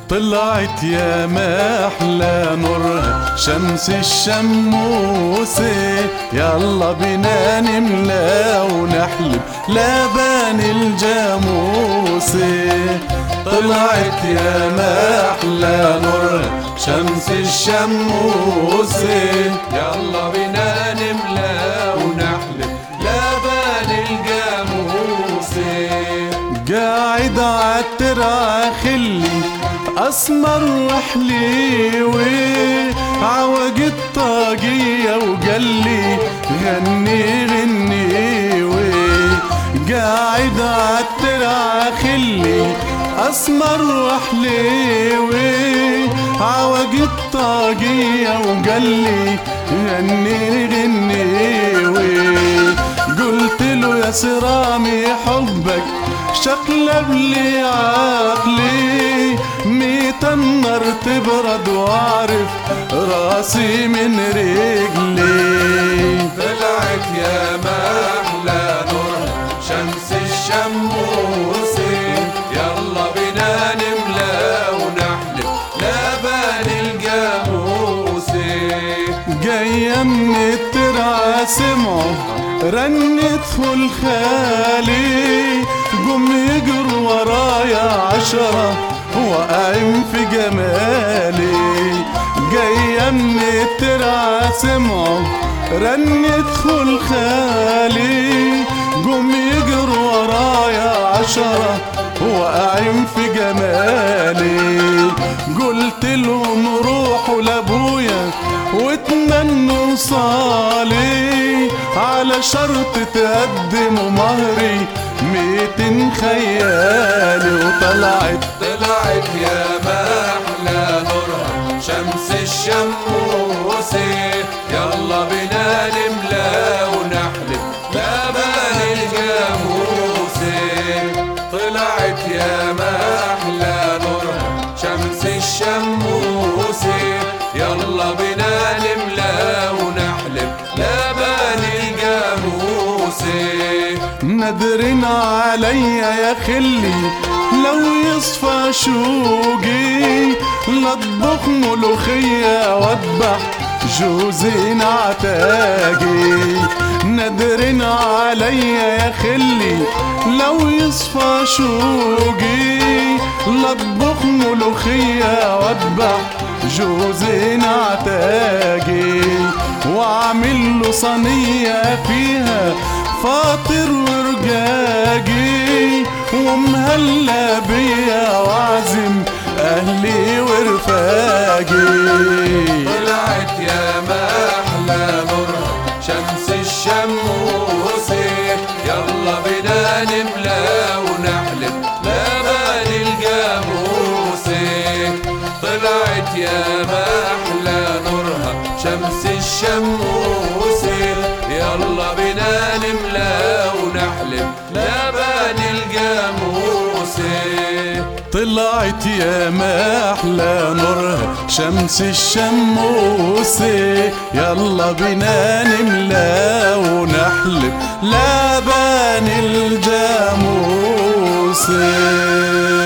طلعت يا ما احلى نورها شمس الشموسة يلا بينا نملى ونحلب لبن الجاموسة طلعت يا ما احلى نورها شمس الشموسة يلا بينا نملى ونحلب لبن الجاموسة قاعد عالترعة خلي اسمر وحليوي عوج الطاقية وقالي غني غنيوي قاعد عالترعة خلي اسمر وحليوي عوج الطاقية وقالي غني غنيوي قلت له يا سرامي حبك شقلب لي عقلي ميت النار تبرد واعرف راسي من رجلي طلعت يا ما احلى نور شمس الشموسي يلا بينا نملى ونحلب لبن الجاموسي جاية من الترعة سمعوا رنت فول خالي قم يجروا ورايا عشرة وقايم في جمالي جاية من الترعة سمعوا رنت فول خالي قم يجروا ورايا عشرة وقايم في جمالي قلت لهم روحوا لابويا واتمنوا صالي على شرط تقدموا مهري ميتين خيالي وطلعت طلعت يا ما احلى نورها شمس الشموسي يلا بينا نملى ونحلب لبن الجاموسي طلعت يا ما احلى نورها شمس الشموسي يلا بينا نملى ونحلب لبن الجاموسي ندرن عليا يا خلي لو يصفى شوقي لطبخ ملوخية واذبح جوزين عتاقي ندرن عليا يا خلي لو يصفى شوقي لطبخ ملوخية واذبح جوزين عتاقي واعمل له صينية فيها فاطر ورقاقي ومهلا بيا واعزم اهلي ورفاقي طلعت يا ما احلى نورها شمس الشموسي يلا بينا نملى ونحلب لبن الجاموسي طلعت يا ما احلى نورها شمس الشموسي يلا بينا نملى ونحلب لبن الجاموسي طلعت يا ما احلى نورها شمس الشموسي يلا بينا نملى ونحلب لبن الجاموسي